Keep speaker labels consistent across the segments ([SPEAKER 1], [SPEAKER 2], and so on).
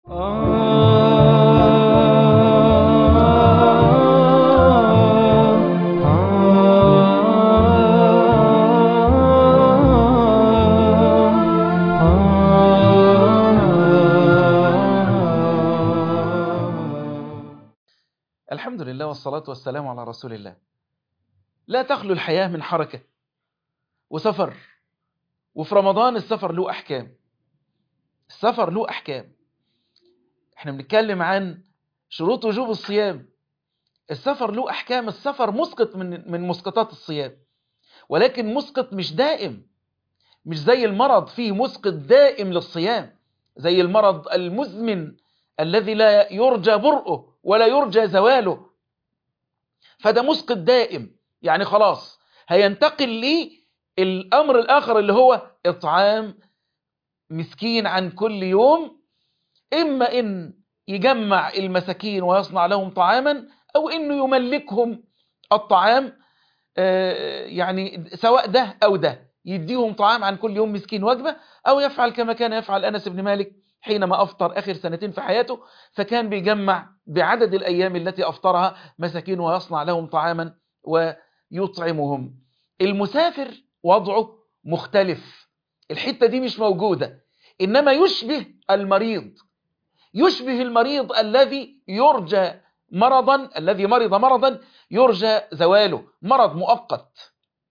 [SPEAKER 1] الحمد لله والصلاة والسلام على رسول الله لا تخلو الحياة من حركة وسفر وفي رمضان السفر له أحكام السفر له أحكام احنا بنتكلم عن شروط وجوب الصيام السفر له أحكام السفر مسقط من من مسقطات الصيام ولكن مسقط مش دائم مش زي المرض فيه مسقط دائم للصيام زي المرض المزمن الذي لا يرجى برؤه ولا يرجى زواله فده مسقط دائم يعني خلاص هينتقل لي الأمر الآخر اللي هو إطعام مسكين عن كل يوم إما إن يجمع المساكين ويصنع لهم طعاما أو إنه يملكهم الطعام يعني سواء ده أو ده يديهم طعام عن كل يوم مسكين وجبة أو يفعل كما كان يفعل أنس بن مالك حينما أفطر آخر سنتين في حياته فكان بيجمع بعدد الأيام التي أفطرها مساكين ويصنع لهم طعاما ويطعمهم المسافر وضعه مختلف الحتة دي مش موجودة إنما يشبه المريض يشبه المريض الذي يرجى مرضا الذي مرض مرضا يرجى زواله مرض مؤقت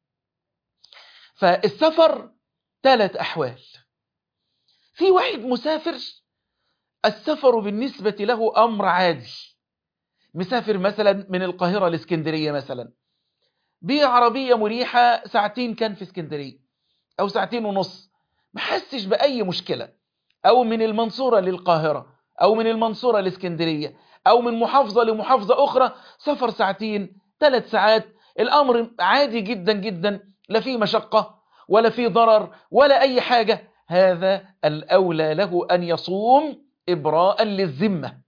[SPEAKER 1] فالسفر ثلاث أحوال في واحد مسافر السفر بالنسبة له أمر عادي مسافر مثلا من القاهرة لاسكندرية مثلا بعربية مريحة ساعتين كان في اسكندرية أو ساعتين ونص ما حسش بأي مشكلة أو من المنصورة للقاهرة أو من المنصورة لاسكندرية أو من محافظة لمحافظة أخرى سفر ساعتين ثلاث ساعات الأمر عادي جدا جدا لا فيه مشقة ولا فيه ضرر ولا أي حاجة هذا الأولى له أن يصوم إبراء للذمة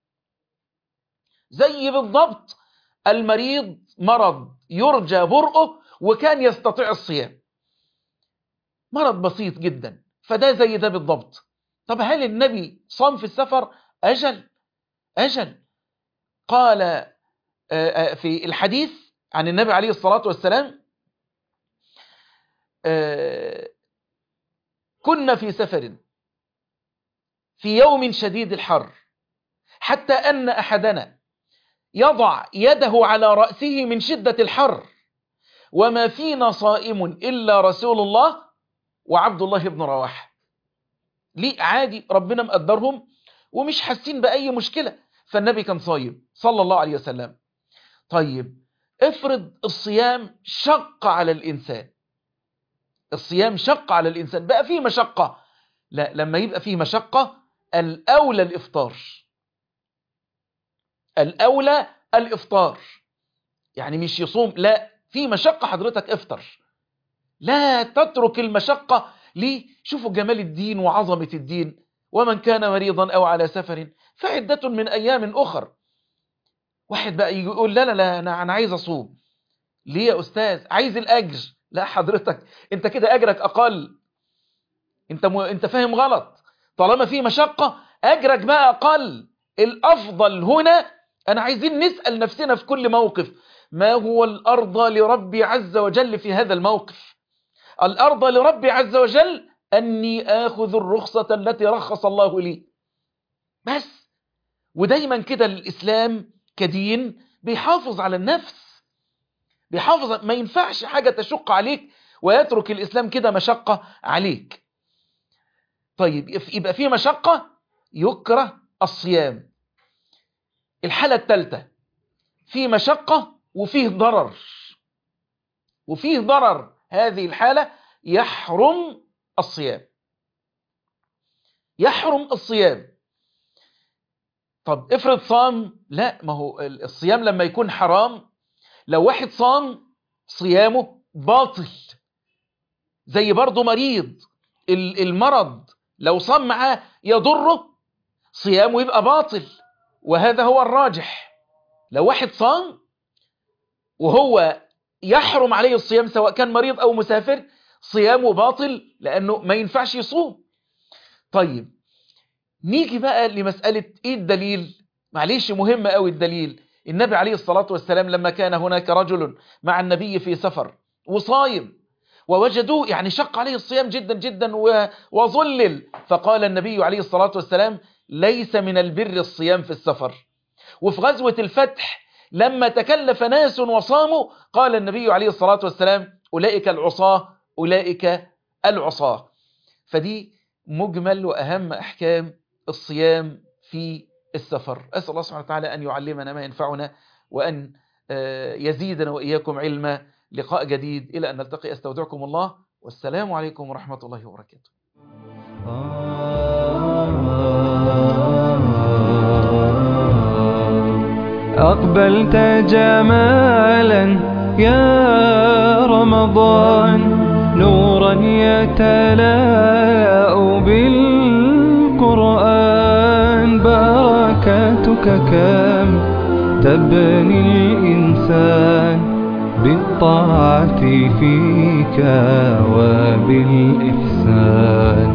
[SPEAKER 1] زي بالضبط المريض مرض يرجى برؤه وكان يستطيع الصيام مرض بسيط جدا فده زي ده بالضبط طب هل النبي صام في السفر أجل أجل قال في الحديث عن النبي عليه الصلاة والسلام كنا في سفر في يوم شديد الحر حتى أن أحدنا يضع يده على رأسه من شدة الحر وما فينا صائم إلا رسول الله وعبد الله بن رواحه ليه عادي ربنا مقدرهم ومش حاسين بأي مشكلة فالنبي كان صايم صلى الله عليه وسلم طيب افرض الصيام شق على الإنسان الصيام شق على الإنسان بقى فيه مشقة لا لما يبقى فيه مشقة الأولى الإفطار الأولى الإفطار يعني مش يصوم لا في مشقة حضرتك افطر لا تترك المشقة ليه شوفوا جمال الدين وعظمة الدين ومن كان مريضا أو على سفر فعدة من أيام أخر واحد بقى يقول لا لا لا أنا, أنا عايز أصوم ليه يا أستاذ عايز الأجر لا حضرتك انت كده أجرك أقل انت, م... انت فاهم غلط طالما في مشقة أجرك بقى أقل الأفضل هنا أنا عايزين نسأل نفسنا في كل موقف ما هو الأرض لربي عز وجل في هذا الموقف الأرض لربي عز وجل أني آخذ الرخصة التي رخص الله لي بس ودايما كده الإسلام كدين بيحافظ على النفس بيحافظ ما ينفعش حاجة تشق عليك ويترك الإسلام كده مشقة عليك طيب يبقى في مشقة يكره الصيام الحالة الثالثة في مشقة وفيه ضرر وفيه ضرر هذه الحالة يحرم الصيام يحرم الصيام طب افرض صام لا ما هو الصيام لما يكون حرام لو واحد صام صيامه باطل زي برضه مريض المرض لو صام معاه يضره صيامه يبقى باطل وهذا هو الراجح لو واحد صام وهو يحرم عليه الصيام سواء كان مريض أو مسافر صيامه باطل لأنه ما ينفعش يصوم طيب نيجي بقى لمسألة ايه الدليل معلش مهم قوي الدليل النبي عليه الصلاة والسلام لما كان هناك رجل مع النبي في سفر وصايم ووجدوه يعني شق عليه الصيام جدا جدا وظلل فقال النبي عليه الصلاة والسلام ليس من البر الصيام في السفر وفي غزوة الفتح لما تكلف ناس وصاموا قال النبي عليه الصلاة والسلام أولئك العصاة أولئك العصاة فدي مجمل وأهم أحكام الصيام في السفر أسأل الله سبحانه وتعالى أن يعلمنا ما ينفعنا وأن يزيدنا وإياكم علما لقاء جديد إلى أن نلتقي أستودعكم الله والسلام عليكم ورحمة الله وبركاته
[SPEAKER 2] أقبلت جمالا يا رمضان نورا يتلاء بالقرآن بركاتك كم تبني الإنسان بالطاعة فيك وبالإحسان